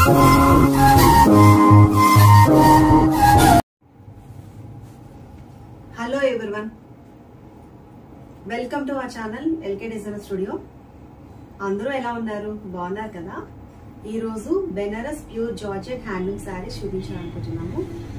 Hello everyone welcome to our channel L K design studio అందరూ ఎలా ఉన్నారు బాగున్నారు కదా ఈ రోజు Banaras pure georgette handloom saris చూపించాలనుకుంటున్నాము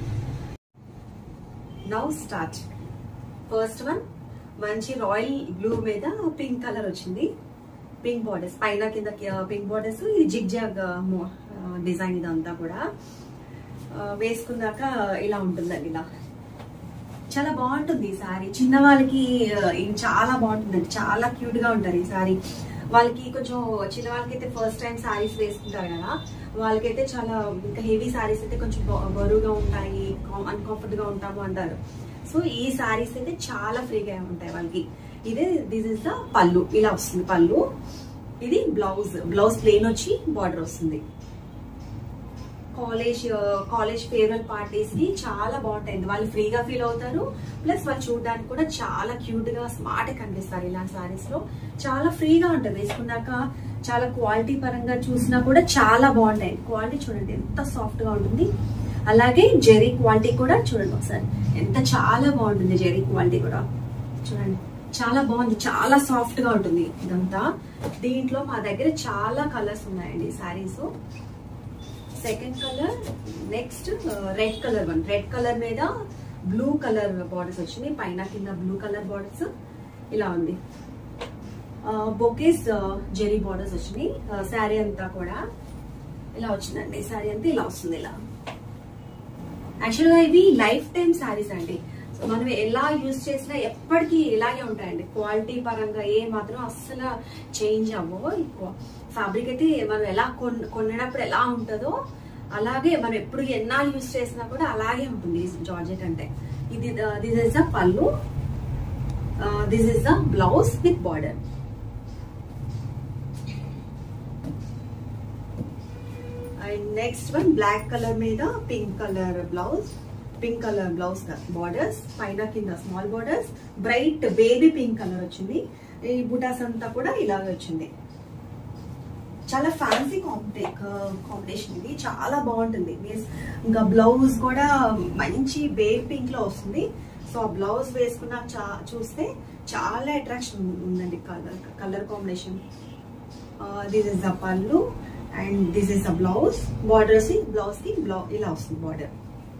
నౌ స్టార్ట్ ఫస్ట్ వన్ మంచి రాయల్ బ్లూ మీద పింక్ కలర్ వచ్చింది పింక్ బార్డర్స్ పైన కింద పింక్ బార్డర్స్ ఇది జిగ్ జాగ్ డిజైన్ ఇదంతా కూడా ఆ, వేసుకున్నాక ఇలా ఉంటుందండి ఇలా చాలా బాగుంటుంది ఈ సారీ చిన్న వాళ్ళకి ఆ, ఇది చాలా బాగుంటుందండి చాలా క్యూట్ గా ఉంటారు ఈ సారీ వాళ్ళకి కొంచెం చిన్న వాళ్ళకైతే ఫస్ట్ టైం సారీస్ వేసుకుంటారు కదా వాళ్ళకైతే చాలా ఇంకా హెవీ సారీస్ అయితే కొంచెం బ- బరువుగా ఉంటాయి అన్కంఫర్ట్ గా ఉంటాము అంటారు సో ఈ సారీస్ అయితే చాలా ఫ్రీగా ఉంటాయి వాళ్ళకి ఇదే దిస్ ఇస్ ద పళ్ళు ఇలా వస్తుంది పళ్ళు ఇది బ్లౌజ్ బ్లౌజ్ ప్లేన్ వచ్చి బార్డర్ వస్తుంది కాలేజ్ కాలేజ్ ఫేర్వెల్ పార్టీస్ కి చాలా బాగుంటాయి వాళ్ళు ఫ్రీగా ఫీల్ అవుతారు ప్లస్ వాళ్ళు చూడడానికి కూడా చాలా క్యూట్ గా స్మార్ట్ గా కనిపిస్తారు ఇలాంటి సారీస్ లో చాలా ఫ్రీగా ఉంటుంది వేసుకున్నాక చాలా క్వాలిటీ పరంగా చూసినా కూడా చాలా బాగుంటాయి క్వాలిటీ చూడండి ఎంత సాఫ్ట్ గా ఉంటుంది అలాగే జెరీ క్వాలిటీ కూడా చూడండి ఒకసారి ఎంత చాలా బాగుంటుంది జెరీ క్వాలిటీ కూడా చూడండి చాలా బాగుంది చాలా సాఫ్ట్ గా ఉంటుంది ఇదంతా దీంట్లో మా దగ్గర చాలా కలర్స్ ఉన్నాయండి saris second colour next red colour one red colour మీద బ్లూ కలర్ బార్డర్స్ వచ్చినాయి పైన కింద బ్లూ కలర్ బార్డర్స్ ఇలా ఉంది బొకేస్ జెరీ బార్డర్స్ వచ్చినాయి శారీ అంతా కూడా ఇలా వచ్చిందండి శారీ అంతా ఇలా వస్తుంది ఇలా యాక్చువల్గా ఇవి లైఫ్ టైం శారీస్ అండి సో మనం ఎలా యూజ్ చేసినా ఎప్పటికీ ఇలాగే ఉంటాయండి క్వాలిటీ పరంగా ఏ మాత్రం అస్సలు చేంజ్ అవ్వవు ఫ్యాబ్రిక్ అయితే మనం ఎలా కొన్ కొనేటప్పుడు ఎలా ఉంటుందో అలాగే మనం ఎప్పుడు ఎన్నాళ్ళు యూజ్ చేసినా కూడా అలాగే ఉంటుంది జార్జెట్ అంటే ఇది this is the pallu this is the blouse with border and next one black colour మీద pink colour blouse pink colour blouse borders పైన కింద small borders bright baby pink colour వచ్చింది ఈ బుటాస్ అంతా కూడా ఇలాగే వచ్చింది చాలా ఫ్యాన్సీ కాంపిటే కాంబినేషన్ ఇది చాలా బాగుంటుంది మీన్స్ ఇంకా బ్లౌజ్ కూడా మంచి బేబీ పింక్ లో వస్తుంది సో ఆ బ్లౌజ్ వేసుకున్న చా చూస్తే చాలా అట్రాక్షన్ ఉందండి colour colour combination this is the pallu and this is the blouse borders blouse కి బ్లౌ ఇలా వస్తుంది బార్డర్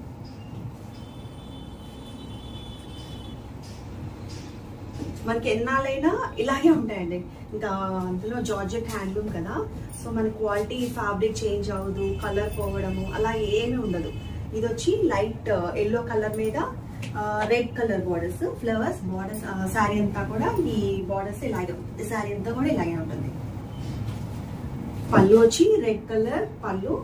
మనకి ఎన్నాళ్ళైనా ఇలాగే ఉంటాయండి ఇంకా అందులో జార్జెట్ హ్యాండ్లూమ్ కదా సో మన క్వాలిటీ ఫ్యాబ్రిక్ చేంజ్ అవ్వదు కలర్ పోవడము అలా ఏమీ ఉండదు ఇది వచ్చి లైట్ ఎల్లో కలర్ మీద red colour borders flowers borders sari అంతా కూడా ఈ బార్డర్స్ ఇలాగే ఉంటుంది శారీ అంతా కూడా ఇలాగే ఉంటుంది పళ్ళు వచ్చి red colour pallu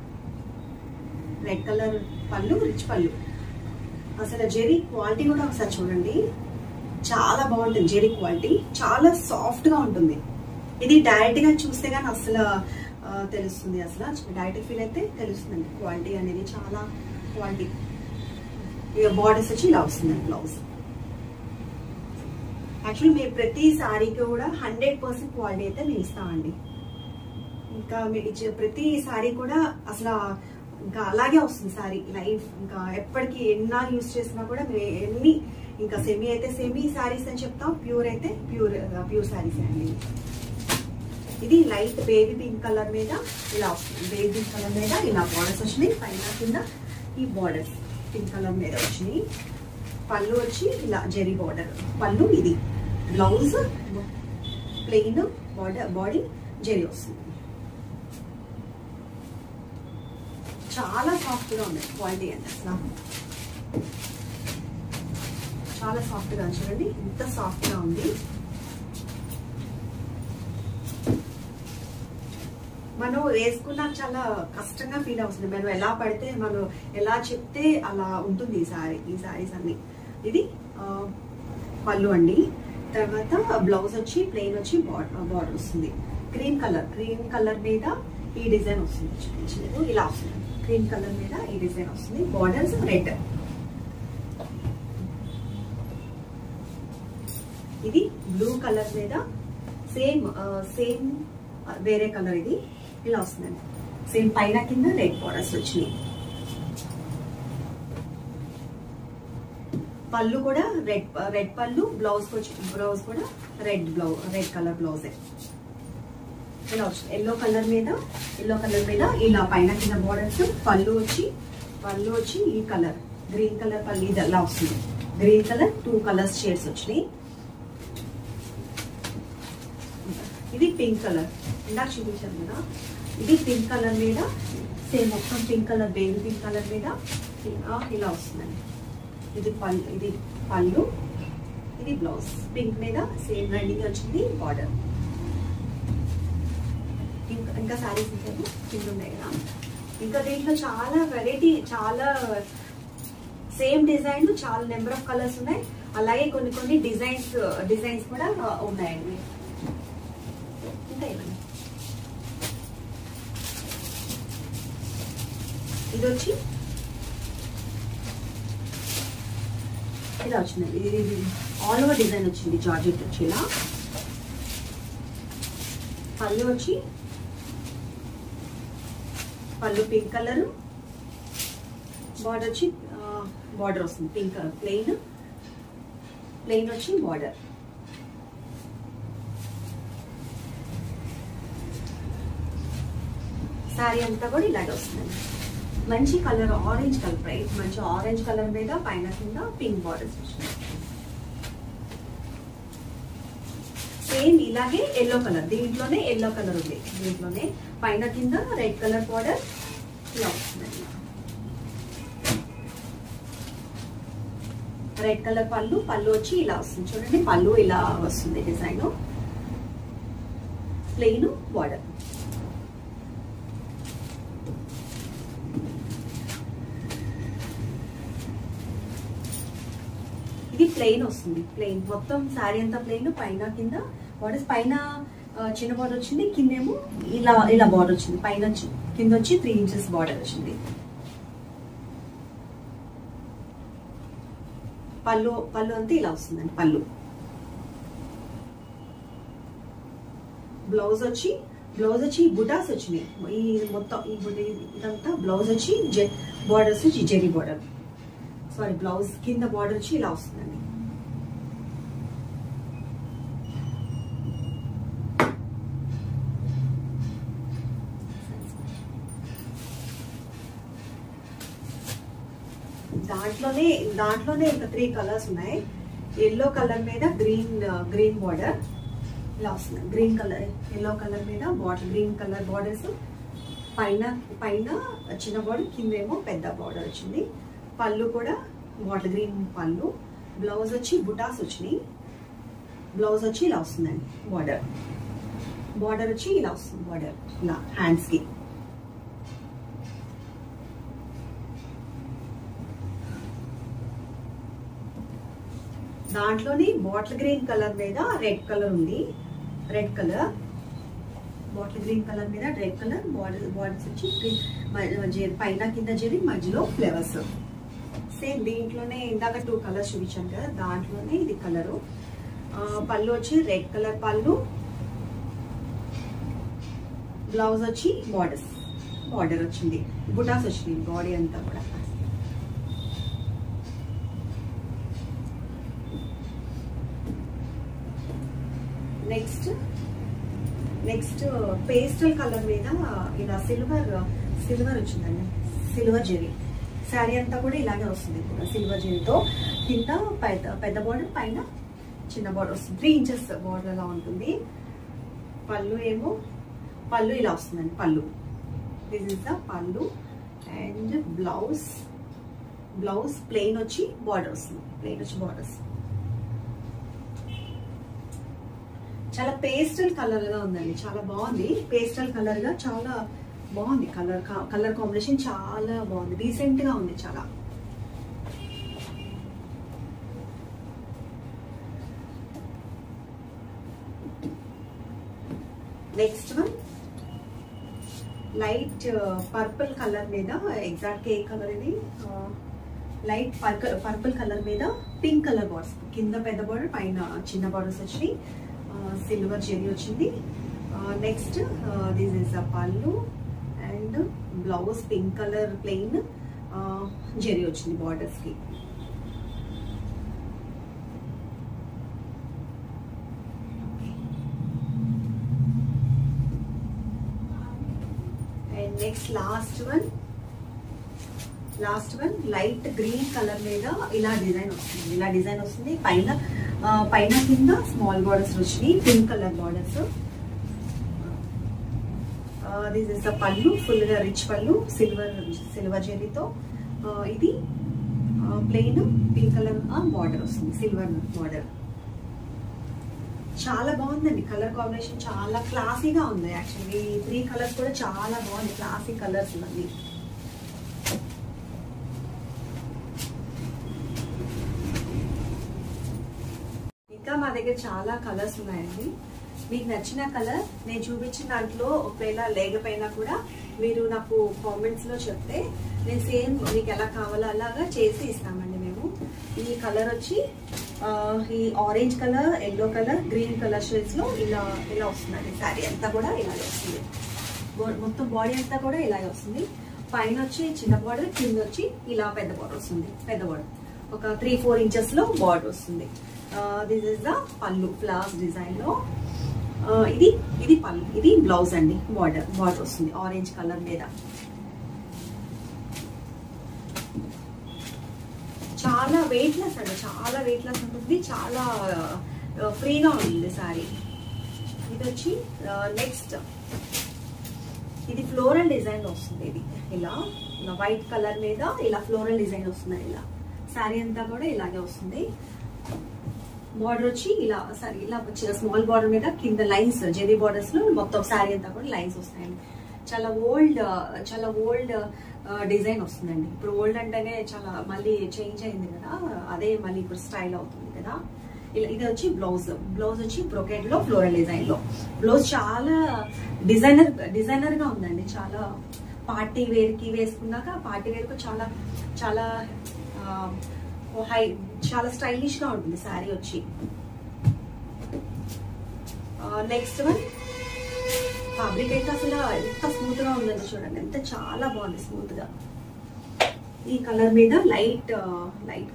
red colour pallu rich pallu అసలు జెరీ క్వాలిటీ కూడా ఒకసారి చూడండి చాలా బాగుంటుంది జెరీ క్వాలిటీ చాలా సాఫ్ట్ గా ఉంటుంది ఇది డైరెక్ట్ గా చూస్తే గానీ అసలు ఆ, తెలుస్తుంది అసలు డైరెక్ట్ ఫీల్ అయితే తెలుస్తుంది క్వాలిటీ అనేది చాలా క్వాలిటీ ఇక బార్డర్స్ వచ్చి ఇలా వస్తుంది బ్లౌజ్ యాక్చువల్లీ మీరు ప్రతి సారీకి కూడా హండ్రెడ్ పర్సెంట్ క్వాలిటీ అయితే మేము ఇస్తామండి ఇంకా మీరు ఇచ్చే ప్రతి సారీ కూడా అసలు ఇంకా అలాగే వస్తుంది సారీ లైఫ్ ఇంకా ఎప్పటికీ ఎన్నాళ్ళు యూస్ చేసినా కూడా మీరు ఎన్ని ఇంకా సెమీ అయితే సెమీ సారీస్ అని చెప్తాం ప్యూర్ అయితే ప్యూర్ ప్యూర్ సారీస్ అండి ఇది లైట్ బేబీ పింక్ కలర్ మీద ఇలా వస్తుంది బేబీ పింక్ కలర్ మీద ఇలా బార్డర్స్ వచ్చినాయి పైన కింద ఈ బార్డర్స్ పింక్ కలర్ మీద వచ్చినాయి పళ్ళు వచ్చి ఇలా జెరీ బార్డర్ పళ్ళు ఇది blouse plain border body zari వస్తుంది చాలా సాఫ్ట్ గా ఉంది క్వాలిటీ అంటే అసలు చాలా సాఫ్ట్ గా చూడండి ఇంత సాఫ్ట్ గా ఉంది మనం వేసుకున్నాక చాలా కష్టంగా ఫీల్ అవుతుంది మనం ఎలా పడితే మనం ఎలా చెప్తే అలా ఉంటుంది ఈ సారీ ఈ సారీస్ అన్ని ఇది ఆ, పళ్ళు అండి తర్వాత బ్లౌజ్ వచ్చి ప్లెయిన్ వచ్చి బార్డర్ వస్తుంది క్రీమ్ కలర్ క్రీమ్ కలర్ మీద ఈ డిజైన్ వస్తుంది చూపించలేదు ఇలా వస్తుంది క్రీమ్ కలర్ మీద ఈ డిజైన్ వస్తుంది బార్డర్స్ రెడ్ ఇది బ్లూ కలర్ మీద సేమ్ సేమ్ వేరే కలర్ ఇది ఇలా వస్తుందండి సేమ్ పైన కింద రెడ్ బార్డర్స్ వచ్చినాయి పళ్ళు కూడా రెడ్ రెడ్ పళ్ళు బ్లౌజ్ వచ్చి బ్లౌజ్ కూడా రెడ్ బ్లౌజ్ రెడ్ కలర్ బ్లౌజే ఇలా వచ్చింది ఎల్లో కలర్ మీద ఎల్లో కలర్ మీద ఇలా పైన కింద బార్డర్స్ పళ్ళు వచ్చి పళ్ళు వచ్చి ఈ కలర్ గ్రీన్ కలర్ పళ్ళు ఇది అలా వస్తుంది green colour two colours shades వచ్చినాయి ఇది పింక్ కలర్ ఇందాక చూపించాను కదా ఇది పింక్ కలర్ మీద సేమ్ మొత్తం pink colour baby pink colour మీద ఇలా ఇలా వస్తుందండి ఇది పళ్ళు ఇది పళ్ళు ఇది బ్లౌజ్ పింక్ మీద సేమ్ రన్నింగ్ వచ్చింది బార్డర్ ఇంకా ఇంకా సారీస్ ఇచ్చారు కింద ఉన్నాయి కదా ఇంకా దీంట్లో చాలా వెరైటీ చాలా సేమ్ డిజైన్ చాలా నెంబర్ ఆఫ్ కలర్స్ ఉన్నాయి అలాగే కొన్ని కొన్ని డిజైన్స్ డిజైన్స్ కూడా ఉన్నాయండి ఇంకా ఇవ్వండి ఇది వచ్చి ఇలా వచ్చిందండి ఇది ఇది ఆల్ ఓవర్ డిజైన్ వచ్చింది జార్జెట్ వచ్చి ఇలా పళ్ళు వచ్చి పళ్ళు పింక్ కలర్ బార్డర్ వచ్చి బార్డర్ వస్తుంది పింక్ కలర్ ప్లెయిన్ ప్లెయిన్ వచ్చి బార్డర్ శారీ అంతా కూడా ఇలాగే వస్తుంది మంచి కలర్ ఆరెంజ్ కలర్ బ్రైట్ మంచి ఆరెంజ్ కలర్ మీద పైన కింద పింక్ బార్డర్స్ వచ్చినాయి సేమ్ ఇలాగే ఎల్లో కలర్ దీంట్లోనే ఎల్లో కలర్ ఉంది దీంట్లోనే పైన కింద రెడ్ కలర్ బార్డర్ ఇలా వస్తుంది రెడ్ కలర్ పళ్ళు పళ్ళు వచ్చి ఇలా వస్తుంది చూడండి పళ్ళు ఇలా వస్తుంది డిజైన్ ప్లెయిన్ బార్డర్ ఇది ప్లెయిన్ వస్తుంది ప్లెయిన్ మొత్తం శారీ అంతా ప్లెయిన్ పైన కింద బార్డర్స్ పైన ఆ, చిన్న బార్డర్ వచ్చింది కిందేమో ఇలా ఇలా బార్డర్ వచ్చింది పైన వచ్చి- కింద వచ్చి త్రీ ఇంచెస్ బార్డర్ వచ్చింది పళ్ళు పళ్ళు అంతా ఇలా వస్తుందండి పళ్ళు బ్లౌజ్ వచ్చి బ్లౌజ్ వచ్చి బుటాస్ వచ్చినాయి ఈ మొత్తం ఈ బుట ఇదంతా బ్లౌజ్ వచ్చి బార్డర్స్ వచ్చి జెరీ బార్డర్ సారీ బ్లౌజ్ కింద బార్డర్ వచ్చి ఇలా వస్తుందండి దాంట్లోనే దాంట్లోనే ఇంకా త్రీ కలర్స్ ఉన్నాయి ఎల్లో కలర్ మీద గ్రీన్ గ్రీన్ బార్డర్ ఇలా వస్తుంది గ్రీన్ కలర్ ఎల్లో కలర్ మీద బార్డర్ గ్రీన్ కలర్ బార్డర్స్ పైన పైన చిన్న బార్డర్ కిందేమో పెద్ద బార్డర్ వచ్చింది పళ్ళు కూడా బాటిల్ గ్రీన్ పళ్ళు బ్లౌజ్ వచ్చి బుటాస్ వచ్చినాయి బ్లౌజ్ వచ్చి ఇలా వస్తుందండి బార్డర్ బార్డర్ వచ్చి ఇలా వస్తుంది బార్డర్ ఇలా హ్యాండ్స్ కి దాంట్లోని బాటిల్ గ్రీన్ కలర్ మీద రెడ్ కలర్ ఉంది red colour bottle green colour మీద రెడ్ కలర్ బార్డర్ బార్డర్స్ వచ్చి green, మ- జె- పైన కింద జరి మధ్యలో ఫ్లవర్స్ సేమ్ దీంట్లోనే ఇందాక టూ కలర్స్ చూపించాను కదా దాంట్లోనే ఇది కలరు పళ్ళు వచ్చి రెడ్ కలర్ పళ్ళు బ్లౌజ్ వచ్చి బార్డర్స్ బార్డర్ వచ్చింది బుటాస్ వచ్చింది బాడీ అంతా కూడా నెక్స్ట్ నెక్స్ట్ పేస్టల్ కలర్ మీద ఇలా సిల్వర్ సిల్వర్ వచ్చిందండి సిల్వర్ జెరీ శారీ అంతా కూడా ఇలాగే వస్తుంది కూడా సిల్వర్ జెరీతో కింద పెద్ద పెద్ద బార్డర్ పైన చిన్న బార్డర్ వస్తుంది త్రీ ఇంచెస్ బార్డర్ అలా ఉంటుంది పళ్ళు ఏమో పళ్ళు ఇలా వస్తుందండి pallu this is the pallu and blouse blouse plain వచ్చి బార్డర్ వస్తుంది ప్లెయిన్ వచ్చి బార్డర్స్ చాలా పేస్టల్ కలర్ గా ఉందండి చాలా బాగుంది పేస్టల్ కలర్ గా చాలా బాగుంది కలర్ కలర్ కాంబినేషన్ చాలా బాగుంది డీసెంట్ గా ఉంది చాలా next one light purple colour మీద ఎగ్జాక్ట్ ఏ కలర్ ఇది లైట్ పర్పుల్ కలర్ మీద పింక్ కలర్ బార్డర్స్ కింద పెద్ద బార్డర్ పైన చిన్న బార్డర్స్ వచ్చి సిల్వర్ జెరీ వచ్చింది ఆ, next this is a pallu and blouse pink colour plain zari వచ్చింది బార్డర్స్ కి and next last one last one light green colour మీద ఇలా డిజైన్ వస్తుంది ఇలా డిజైన్ వస్తుంది పైన ఆ, పైన కింద స్మాల్ బార్డర్స్ వచ్చినాయి pink colour borders this is the pallu full గా రిచ్ పళ్ళు సిల్వర్ సిల్వర్ జెరీతో ఇది ప్లెయిన్ పింక్ కలర్ బార్డర్ వస్తుంది సిల్వర్ బార్డర్ చాలా బాగుందండి కలర్ కాంబినేషన్ చాలా క్లాసీగా ఉంది యాక్చువల్లీ త్రీ కలర్స్ కూడా చాలా బాగుంది క్లాసీ కలర్స్ ఇవన్నీ ఇంకా మా దగ్గర చాలా కలర్స్ ఉన్నాయండి మీకు నచ్చిన కలర్ నేను చూపించిన దాంట్లో ఒకవేళ లేకపోయినా కూడా మీరు నాకు కామెంట్స్ లో చెప్తే నేను సేమ్ మీకు ఎలా కావాలో అలాగా చేసి ఇస్తామండి మేము ఈ కలర్ వచ్చి ఆ, ఈ orange colour yellow colour green colour shades లో ఇలా ఇలా వస్తుందండి శారీ అంతా కూడా ఇలాగే వస్తుంది బో- మొత్తం బాడీ అంతా కూడా ఇలాగే వస్తుంది పైన వచ్చి చిన్న బార్డర్ కింద వచ్చి ఇలా పెద్ద బార్డర్ వస్తుంది పెద్ద బార్డర్ ఒక త్రీ ఫోర్ ఇంచెస్ లో బార్డర్ వస్తుంది this is the pallu flowers design లో ఆ, ఇది ఇది పళ్ళు ఇది బ్లౌజ్ అండి బార్డర్ బార్డర్ వస్తుంది ఆరెంజ్ కలర్ మీద చాలా వెయిట్ లెస్ అండి చాలా వెయిట్ లెస్ ఉంటుంది చాలా ఫ్రీగా ఉంటుంది సారీ ఇది వచ్చి నెక్స్ట్ ఇది ఫ్లోరల్ డిజైన్ వస్తుంది ఇది ఇలా ఇలా వైట్ కలర్ మీద ఇలా ఫ్లోరల్ డిజైన్ వస్తుంది ఇలా శారీ అంతా కూడా ఇలాగే వస్తుంది బార్డర్ వచ్చి ఇలా సారీ ఇలా వచ్చిన స్మాల్ బార్డర్ మీద కింద లైన్స్ జెరీ బార్డర్స్ లో మొత్తం శారీ అంతా కూడా లైన్స్ వస్తాయండి చాలా ఓల్డ్ చాలా ఓల్డ్ డిజైన్ వస్తుందండి ఇప్పుడు ఓల్డ్ అంటేనే చాలా మళ్ళీ చేంజ్ అయింది కదా అదే మళ్ళీ ఇప్పుడు స్టైల్ అవుతుంది కదా ఇలా ఇది వచ్చి బ్లౌజ్ బ్లౌజ్ వచ్చి బ్రొకెట్ లో ఫ్లోరల్ డిజైన్ లో బ్లౌజ్ చాలా డిజైనర్ డిజైనర్ గా ఉందండి చాలా పార్టీ వేర్ కి వేసుకున్నాక పార్టీ వేర్ కు చాలా చాలా ఆ, ఓ హై చాలా స్టైలిష్ గా ఉంటుంది శారీ వచ్చి నెక్స్ట్ వన్ ఫ్యాబ్రిక్ అయితే అసలు ఎంత స్మూత్ గా ఉందండి చూడండి ఎంత చాలా బాగుంది స్మూత్ గా ఈ కలర్ మీద light light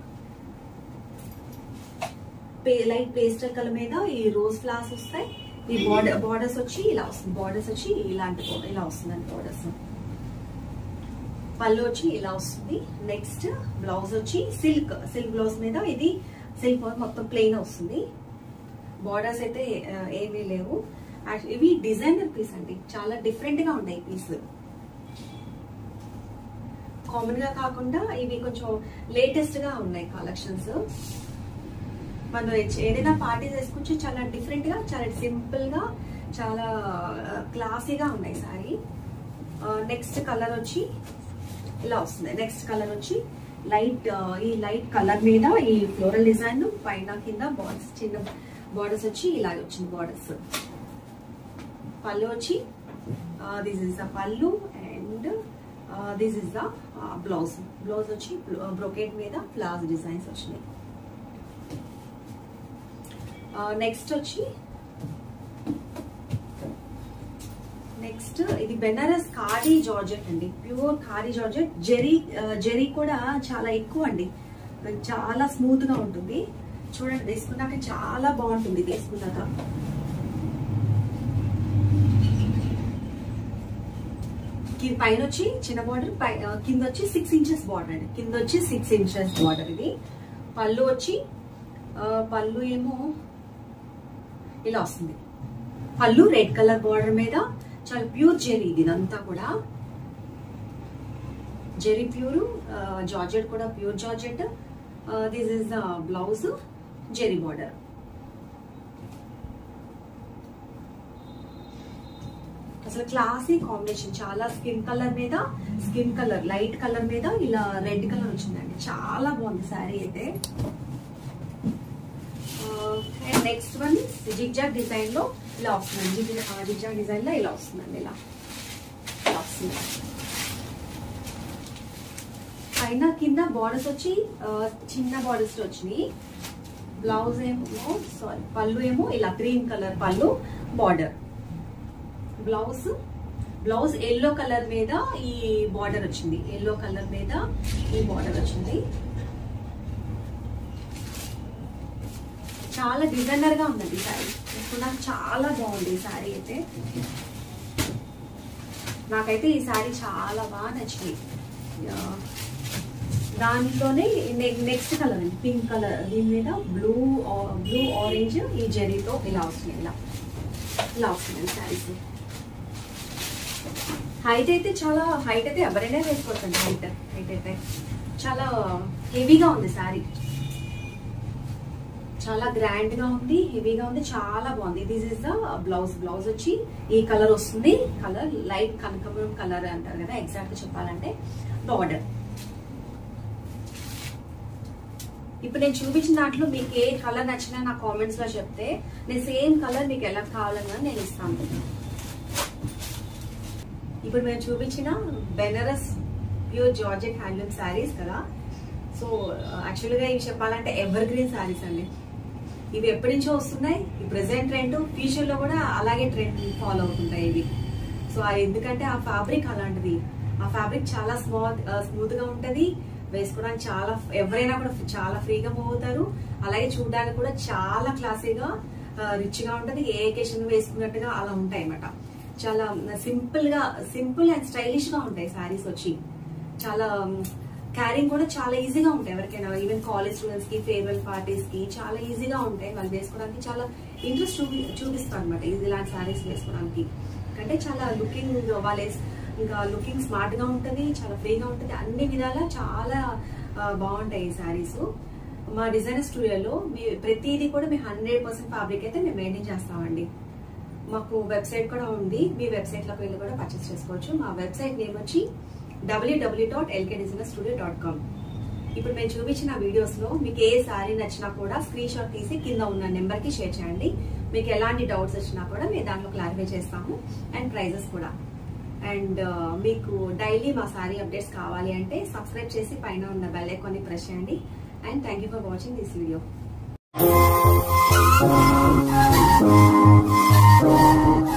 light pastel colour మీద ఈ రోజ్ ఫ్లవర్స్ వస్తాయి ఈ బార్డర్ బార్డర్స్ వచ్చి ఇలా వస్తుంది బార్డర్స్ వచ్చి ఇలాంటి bo- ఇలా వస్తుందండి బార్డర్స్ పళ్ళు వచ్చి ఇలా వస్తుంది నెక్స్ట్ బ్లౌజ్ వచ్చి సిల్క్ సిల్క్ బ్లౌజ్ మీద ఇది సిల్క్ మొత్తం ప్లెయిన్ వస్తుంది బార్డర్స్ అయితే ఆ, ఏమీ లేవు Act- ఇవి డిజైనర్ పీస్ అండి చాలా డిఫరెంట్ గా ఉన్నాయి పీస్ కామన్ గా కాకుండా ఇవి కొంచెం లేటెస్ట్ గా ఉన్నాయి కలెక్షన్స్ మనం ఏ- ఏదైనా పార్టీ చేసుకుంటే చాలా డిఫరెంట్ గా చాలా సింపుల్ గా చాలా క్లాసీగా ఉన్నాయి సారీ నెక్స్ట్ కలర్ వచ్చి ఇలా వస్తుంది నెక్స్ట్ కలర్ వచ్చి లైట్ ఈ లైట్ కలర్ మీద ఈ ఫ్లోరల్ డిజైన్ పైన కింద బార్డర్స్ చిన్న బార్డర్స్ వచ్చి ఇలాగ వచ్చింది బార్డర్స్ పళ్ళు వచ్చి this is the pallu and this is the blouse blouse వచ్చి బ్రొకెట్ మీద ఫ్లవర్స్ డిజైన్స్ వచ్చినాయి నెక్స్ట్ వచ్చి నెక్స్ట్ ఇది బెనారస్ ఖాదీ జార్జెట్ అండి ప్యూర్ ఖాదీ జార్జెట్ జెరీ జెరీ కూడా చాలా ఎక్కువ అండి చాలా స్మూత్ గా ఉంటుంది చూడండి వేసుకున్నాక చాలా బాగుంటుంది ఇది వేసుకున్నాక కి- పైన వచ్చి చిన్న బార్డర్ కింద వచ్చి సిక్స్ ఇంచెస్ బార్డర్ అండి కింద వచ్చి సిక్స్ ఇంచెస్ బార్డర్ ఇది పళ్ళు వచ్చి ఆ, పళ్ళు ఏమో ఇలా వస్తుంది పళ్ళు రెడ్ కలర్ బార్డర్ మీద చాలా ప్యూర్ జెరీ ఇది ఇదంతా కూడా జెరీ ప్యూర్ జార్జెట్ కూడా pure georgette this is the blouse zari border అసలు క్లాసీ కాంబినేషన్ చాలా స్కిన్ కలర్ మీద స్కిన్ కలర్ లైట్ కలర్ మీద ఇలా రెడ్ కలర్ వచ్చిందండి చాలా బాగుంది శారీ అయితే and next one zigzag design లో ఇలా వస్తుందండి జిగ్జాగ్ డిజైన్ లో ఇలా వస్తుందండి ఇలా ఇలా వస్తుంది పైన కింద బార్డర్స్ వచ్చి ఆ, చిన్న బార్డర్స్ వచ్చినాయి బ్లౌజ్ ఏమో సారీ పళ్ళు ఏమో ఇలా green colour pallu border blouse blouse yellow colour మీద ఈ బార్డర్ వచ్చింది ఎల్లో కలర్ మీద ఈ బార్డర్ వచ్చింది చాలా డిజైనర్ గా ఉందండి ఈ శారీ ఇప్పుడు నాకు చాలా బాగుంది ఈ శారీ అయితే నాకైతే ఈ శారీ చాలా బాగా నచ్చింది యా. దాంట్లోనే నెక్స్ట్ కలర్ అండి పింక్ కలర్ దీని మీద బ్లూ బ్లూ ఆరెంజ్ ఈ జెరీతో ఇలా వస్తుంది ఇలా ఇలా వస్తుంది శారీస్ హైట్ అయితే చాలా హైట్ అయితే ఎవరైనా వేసుకోవచ్చండి హైట్ హైట్ అయితే చాలా హెవీగా ఉంది శారీ చాలా గ్రాండ్ గా ఉంది హెవీగా ఉంది చాలా బాగుంది this is the blouse blouse వచ్చి ఈ కలర్ వస్తుంది కలర్ లైట్ కనకమరం కలర్ అంటారు కదా ఎగ్జాక్ట్ గా చెప్పాలంటే బార్డర్ ఇప్పుడు నేను చూపించిన దాంట్లో మీకు ఏ కలర్ నచ్చినా నా కామెంట్స్ లో చెప్తే నేను సేమ్ కలర్ మీకు ఎలా కావాలన్నా నేను ఇస్తాను ఇప్పుడు మేము చూపించిన Banaras pure georgette handloom saris కదా సో యాక్చువల్గా ఇవి చెప్పాలంటే ఎవర్ గ్రీన్ శారీస్ అండి ఇవి ఎప్పటి నుంచో వస్తున్నాయి ఈ ప్రెసెంట్ ట్రెండ్ ఫ్యూచర్ లో కూడా అలాగే ట్రెండ్ ఫాలో అవుతుంటాయి ఇవి సో అది ఎందుకంటే ఆ ఫ్యాబ్రిక్ అలాంటిది ఆ ఫ్యాబ్రిక్ చాలా స్మూత్ స్మూత్ గా ఉంటది వేసుకోవడానికి చాలా ఎవరైనా కూడా చాలా ఫ్రీగా మూవ్ అవుతారు అలాగే చూడడానికి కూడా చాలా క్లాసీగా రిచ్ గా ఉంటది ఏ ఎకేషన్ వేసుకున్నట్టుగా అలా ఉంటాయి అన్నమాట చాలా సింపుల్ గా సింపుల్ అండ్ స్టైలిష్ గా ఉంటాయి శారీస్ వచ్చి చాలా క్యారింగ్ కూడా చాలా ఈజీగా ఉంటాయి ఎవరికైనా ఈవెన్ కాలేజ్ స్టూడెంట్స్ కి ఫేర్వెల్ పార్టీస్ కి చాలా ఈజీగా ఉంటాయి వాళ్ళు వేసుకోవడానికి చాలా ఇంట్రెస్ట్ చూపి చూపిస్తారు అనమాట ఇది ఇలాంటి శారీస్ వేసుకోవడానికి అంటే చాలా లుకింగ్ వాళ్ళ ఇంకా లుకింగ్ స్మార్ట్ గా ఉంటది చాలా ఫ్రీగా ఉంటది అన్ని విధాలా చాలా ఆ, బాగుంటాయి ఈ శారీస్ మా డిజైనర్ స్టూడియోలో మీ ప్రతిదీ కూడా మీ హండ్రెడ్ పర్సెంట్ ఫ్యాబ్రిక్ అయితే మేము మెయింటైన్ చేస్తామండి మాకు వెబ్సైట్ కూడా ఉంది మీ వెబ్సైట్ లోకి వెళ్ళి కూడా పర్చేస్ చేసుకోవచ్చు మా వెబ్సైట్ నేమ్ వచ్చి W W dot L K designer studio dot com ఇప్పుడు మేము చూపించిన వీడియోస్ లో మీకు ఏ శారీ నచ్చినా కూడా స్క్రీన్ షాట్ తీసి కింద ఉన్న నెంబర్ కి షేర్ చేయండి మీకు ఎలాంటి డౌట్స్ వచ్చినా కూడా మేము దాంట్లో క్లారిఫై చేస్తాము అండ్ ప్రైజెస్ కూడా అండ్ మీకు డైలీ మా శారీ అప్డేట్స్ కావాలి అంటే సబ్స్క్రైబ్ చేసి పైన ఉన్న బెల్ ఐకాన్ని ప్రెస్ చేయండి and thank you for watching this video